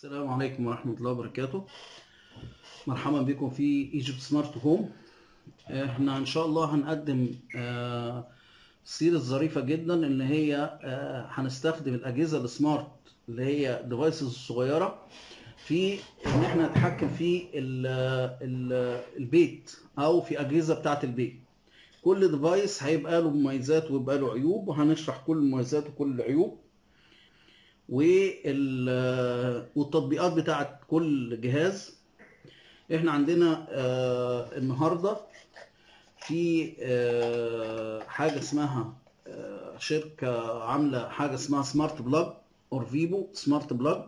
السلام عليكم ورحمة الله وبركاته مرحبا بكم في ايجيبت سمارت هوم احنا ان شاء الله هنقدم آه، سيرة ظريفة جدا اللي هي آه، هنستخدم الأجهزة السمارت اللي هي ديفايسز الصغيرة في ان احنا نتحكم في ال ال البيت او في أجهزة بتاعة البيت كل ديفايس هيبقى له مميزات ويبقى له عيوب وهنشرح كل المميزات وكل العيوب وال- والتطبيقات بتاعت كل جهاز احنا عندنا آه، النهارده في آه، حاجه اسمها آه، شركه عامله حاجه اسمها سمارت بلاج اورفيبو سمارت بلاج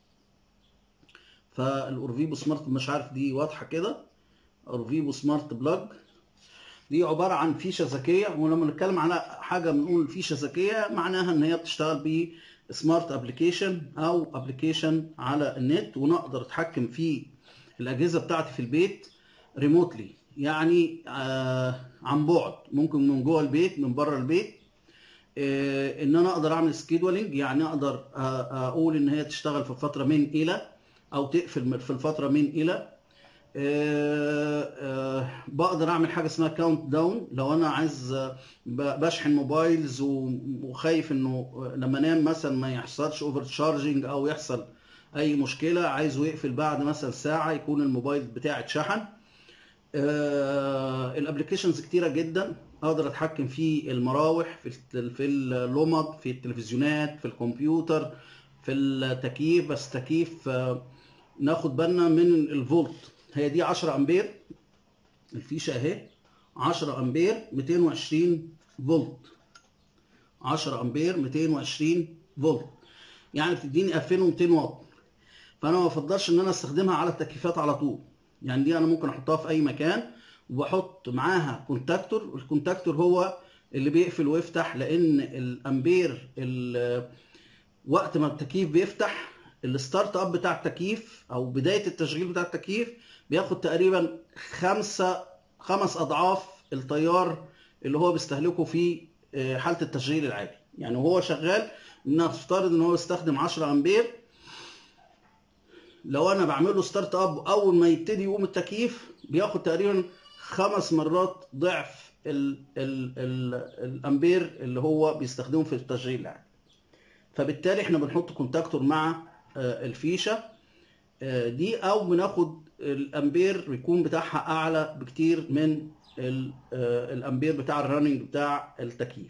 فالاورفيبو سمارت مش عارف دي واضحه كده اورفيبو سمارت بلاج دي عباره عن فيشه ذكيه ولما نتكلم على حاجه بنقول فيشه ذكيه معناها ان هي بتشتغل ب سمارت ابلكيشن او ابلكيشن على النت ونقدر اتحكم في الاجهزه بتاعتي في البيت ريموتلي يعني آه عن بعد ممكن من جوه البيت من بره البيت آه ان انا اقدر اعمل سكيدولينج يعني اقدر آه اقول ان هي تشتغل في فتره من الى او تقفل في الفتره من الى آه، آه، بقدر اعمل حاجه اسمها كاونت داون لو انا عايز آه، ب- بشحن موبايلز و- وخايف انه لما انام مثلا ما يحصلش اوفر تشارجنج او يحصل اي مشكله عايزه يقفل بعد مثلا ساعه يكون الموبايل بتاعي اتشحن الابلكيشنز كتيره جدا اقدر اتحكم في المراوح في الت- في اللمض في التلفزيونات في الكمبيوتر في التكييف بس تكييف آه، ناخد بالنا من الفولت هي دي 10 امبير الفيشه اهي 10 امبير 220 فولت 10 امبير 220 فولت يعني بتديني 2200 واط فانا ما بفضلش ان انا استخدمها على التكييفات على طول يعني دي انا ممكن احطها في اي مكان وبحط معاها كونتاكتور والكونتاكتور هو اللي بيقفل ويفتح لان الامبير ال- وقت ما التكييف بيفتح الستارت اب بتاع التكييف او بدايه التشغيل بتاع التكييف بياخد تقريبا خمسة خمس اضعاف التيار اللي هو بيستهلكه في آه، حاله التشغيل العادي يعني وهو شغال نفترض ان هو يستخدم 10 امبير لو انا بعمل له ستارت اب اول ما يبتدي يقوم التكييف بياخد تقريبا خمس مرات ضعف ال ال ال الامبير اللي هو بيستخدمه في التشغيل العادي فبالتالي احنا بنحط كونتاكتور مع آه، الفيشه آه، دي او بناخد الامبير بيكون بتاعها اعلى بكتير من ال- آه، الامبير بتاع الرننج بتاع التكييف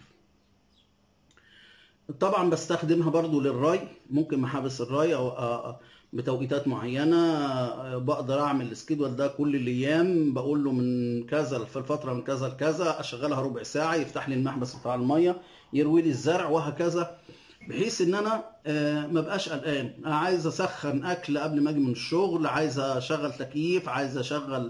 طبعا بستخدمها برضو للراي ممكن محابس الراي او آه، بتوقيتات معينه آه، بقدر اعمل السكيدول ده كل الايام بقول له من كذا في الفتره من كذا لكذا اشغلها ربع ساعه يفتح لي المحبس بتاع الميه يروي لي الزرع وهكذا بحيث ان انا آه، ما بقاش قلقان انا عايز اسخن اكل قبل ما اجي من الشغل عايز اشغل تكييف عايز اشغل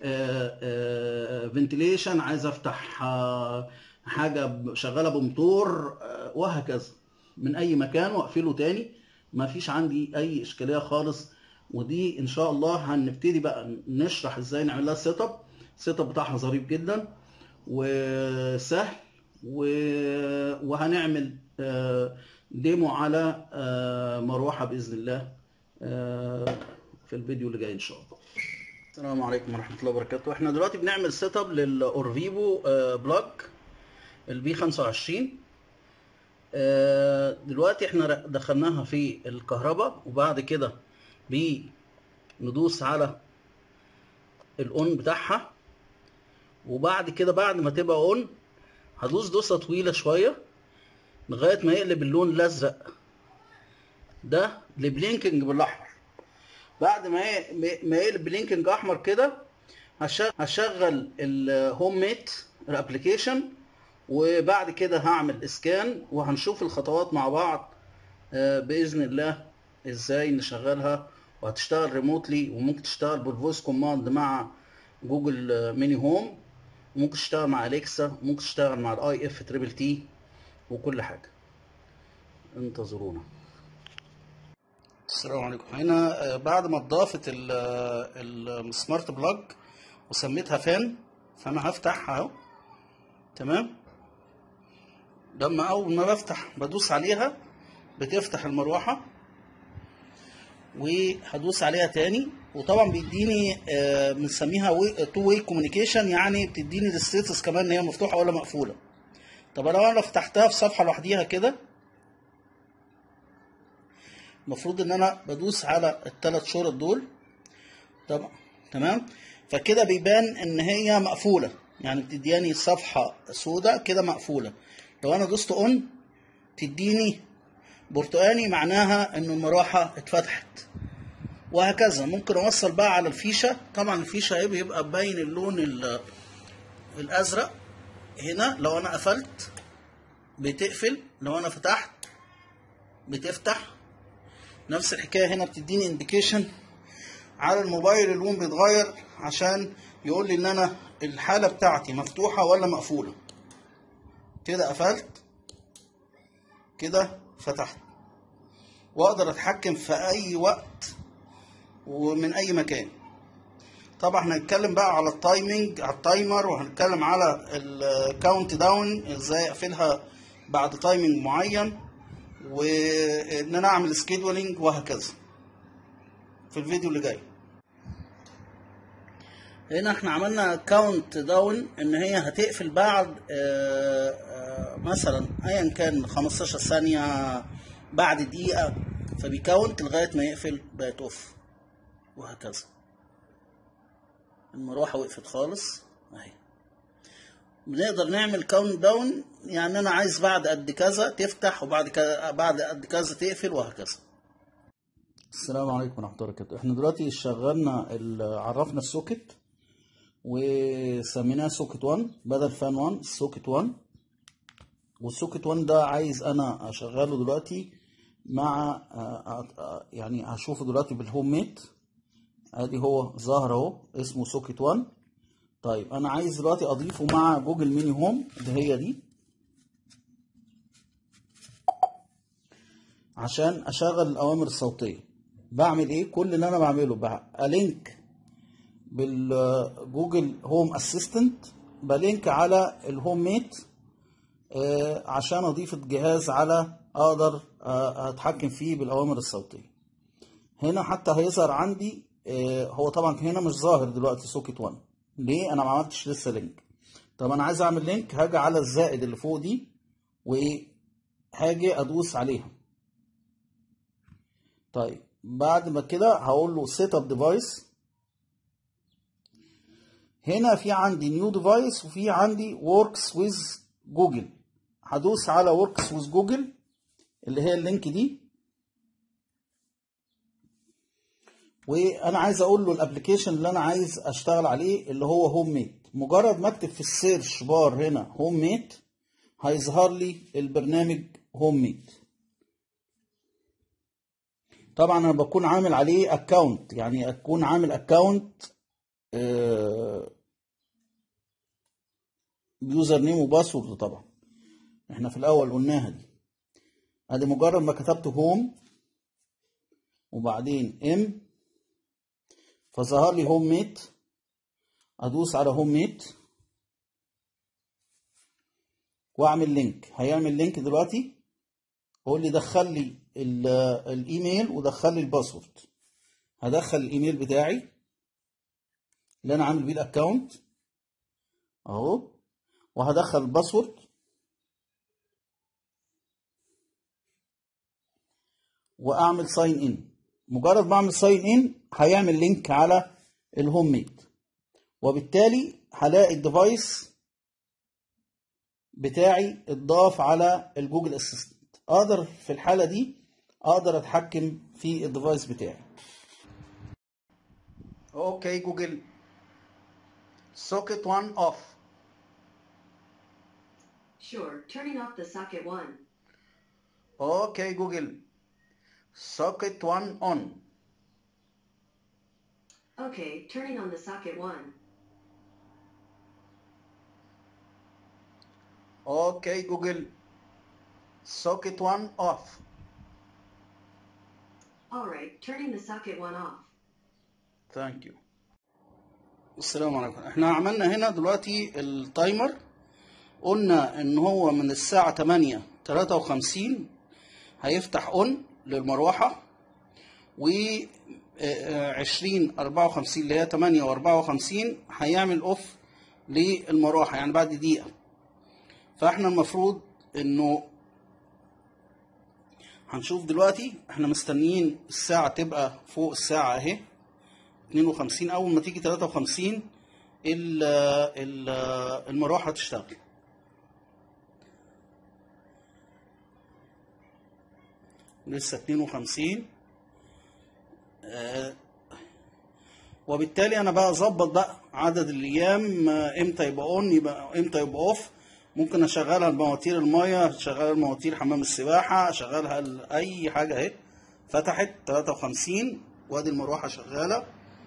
فنتيليشن عايز افتح آه، حاجه ب- شغاله بموتور آه، وهكذا من اي مكان واقفله تاني ما فيش عندي اي اشكاليه خالص ودي ان شاء الله هنبتدي بقى نشرح ازاي نعمل لها سيت اب السيت اب بتاعها ظريف جدا وسهل و- وهنعمل آه، ديمو على آه، مروحه باذن الله آه، في الفيديو اللي جاي ان شاء الله السلام عليكم ورحمه الله وبركاته احنا دلوقتي بنعمل سيت اب للاورفيبو آه، بلاج البي 25 آه، دلوقتي احنا ر- دخلناها في الكهرباء وبعد كده بندوس على الاون بتاعها وبعد كده بعد ما تبقى اون هدوس دوسه طويله شويه لغايه ما يقلب اللون الازرق ده لبلينكينج بالاحمر بعد ما ي- ما يقلب بلينكينج احمر كده هشغل هشغل الهوم ميت الابلكيشن وبعد كده هعمل اسكان وهنشوف الخطوات مع بعض آه، باذن الله ازاي نشغلها وهتشتغل ريموتلي وممكن تشتغل بالفويس كوماند مع جوجل آه، ميني هوم وممكن تشتغل مع اليكسا وممكن تشتغل مع الاي اف تريبل تي وكل حاجه انتظرونا السلام عليكم هنا آه، بعد ما اتضافت ال- آه، السمارت بلاج وسميتها فان فانا هفتحها اهو تمام لما اول ما بفتح بدوس عليها بتفتح المروحه وهدوس عليها تاني وطبعا بيديني آه، بنسميها تو واي كوميونيكيشن يعني بتديني الستيتس كمان ان هي مفتوحه ولا مقفوله طب لو انا فتحتها في صفحه لوحديها كده المفروض ان انا بدوس على الثلاث شرط دول طبعا تمام فكده بيبان ان هي مقفوله يعني بتدياني صفحه سوداء كده مقفوله لو انا دوست اون تديني برتقاني معناها ان المروحه اتفتحت وهكذا ممكن اوصل بقى على الفيشه طبعا الفيشه اهي بيبقى باين اللون ال- الازرق هنا لو انا قفلت بتقفل لو انا فتحت بتفتح نفس الحكايه هنا بتديني انديكيشن على الموبايل اللون بيتغير عشان يقول لي ان انا الحاله بتاعتي مفتوحه ولا مقفوله كده قفلت كده فتحت واقدر اتحكم في اي وقت ومن اي مكان طبعا احنا هنتكلم بقى على التايمنج على التايمر وهنتكلم على الكاونت داون ازاي اقفلها بعد تايمنج معين وان انا اعمل سكيدولينج وهكذا في الفيديو اللي جاي هنا احنا عملنا كاونت داون ان هي هتقفل بعد آه، آه، مثلا ايا كان 15 ثانية بعد دقيقة فبيكاونت لغاية ما يقفل بقت اوف وهكذا المروحة وقفت خالص اهي بنقدر نعمل كاونت داون يعني انا عايز بعد قد كذا تفتح وبعد كذا بعد قد كذا تقفل وهكذا السلام عليكم ورحمة الله وبركاته احنا دلوقتي شغلنا ال- عرفنا السوكت وسميناه سوكت 1 بدل فان 1 سوكت 1 والسوكت 1 ده عايز انا اشغله دلوقتي مع آه، آه، يعني هشوفه دلوقتي بالهوم ميت ادي هو ظاهر اهو اسمه سوكت 1 طيب انا عايز دلوقتي اضيفه مع جوجل ميني هوم اللي هي دي عشان اشغل الاوامر الصوتيه بعمل ايه كل اللي انا بعمله بلينك بالجوجل هوم اسيستنت بلينك على الهوم ميت آه، عشان اضيف الجهاز على اقدر آه، اتحكم فيه بالاوامر الصوتيه هنا حتى هيظهر عندي آه، هو طبعا هنا مش ظاهر دلوقتي سوكت 1 ليه انا ما عملتش لسه لينك طب انا عايز اعمل لينك هاجي على الزائد اللي فوق دي وهاجي ادوس عليها طيب بعد ما كده هقول له سيت اب ديفايس هنا في عندي نيو ديفايس وفي عندي وركس ويز جوجل هدوس على وركس ويز جوجل اللي هي اللينك دي وانا عايز اقول له الابلكيشن اللي انا عايز اشتغل عليه اللي هو هوم ميت مجرد ما اكتب في السيرش بار هنا هوم ميت هيظهر لي البرنامج هوم ميت طبعا انا بكون عامل عليه اكونت يعني اكون عامل اكونت بيوزر نيم وباسورد طبعا احنا في الاول قلناها دي ادي مجرد ما كتبت هوم وبعدين ام فظهر لي هوم ميت ادوس على هوم ميت واعمل لينك هيعمل لينك دلوقتي قول لي دخل لي ال- الايميل ودخل لي الباسورد هدخل الايميل بتاعي اللي انا عامل بيه الاكونت اهو وهدخل الباسورد واعمل ساين ان مجرد ما اعمل ساين ان هيعمل لينك على الهوم ميد وبالتالي هلاقي الديفايس بتاعي اتضاف على الجوجل اسيستنت اقدر في الحاله دي اقدر اتحكم في الديفايس بتاعي اوكي جوجل سوكت 1 اوف Sure, turning off the socket 1. اوكي جوجل سوكت 1 اون Okay, turning on the socket 1. اوكي جوجل سوكت 1 اوف Alright, turning the socket 1 off. ثانك يو السلام عليكم احنا عملنا هنا دلوقتي التايمر قلنا ان هو من الساعة 8 53 هيفتح اون للمروحة و 20 54 اللي هي 8 و54 هيعمل اوف للمروحه يعني بعد دقيقه فاحنا المفروض انه هنشوف دلوقتي احنا مستنيين الساعه تبقى فوق الساعه اهي 52 اول ما تيجي 53 ال- ال- المروحه تشتغل لسه 52 آه، وبالتالي انا بقى اظبط بقى عدد الايام آه، امتى يبقى اون يبقى امتى يبقى اوف ممكن اشغلها لمواتير الميه اشغلها لمواتير حمام السباحه اشغلها لاي حاجه اهي فتحت 53 وادي المروحه شغاله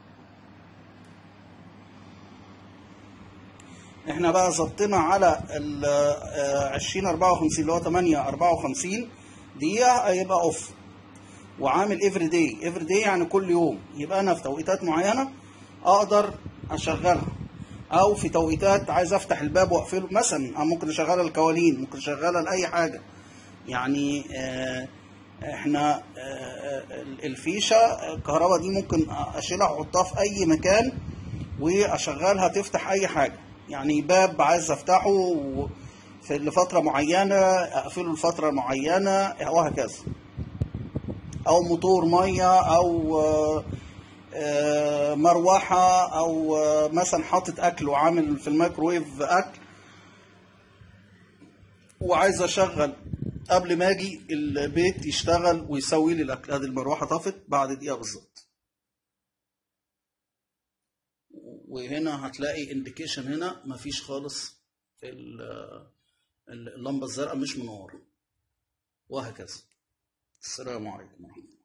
احنا بقى ظبطنا على ال 20 54 اللي هو 8 54 دقيقه هيبقى اوف وعامل افري داي افري داي يعني كل يوم يبقى انا في توقيتات معينه اقدر اشغلها او في توقيتات عايز افتح الباب واقفله مثلا أو ممكن اشغلها الكوالين ممكن اشغلها لاي حاجه يعني آه، احنا آه، آه، الفيشه الكهرباء دي ممكن اشيلها واحطها في اي مكان واشغلها تفتح اي حاجه يعني باب عايز افتحه و- في لفتره معينه اقفله لفتره معينه وهكذا او موتور ميه او آه، آه، مروحه او آه، مثلا حاطط اكل وعامل في الميكروويف اكل وعايز اشغل قبل ما اجي البيت يشتغل ويسوي لي الاكل ادي المروحه طفت بعد دقيقه بالظبط وهنا هتلاقي انديكيشن هنا مفيش خالص ال- اللمبه الزرقاء مش منوره وهكذا السلام عليكم ورحمه الله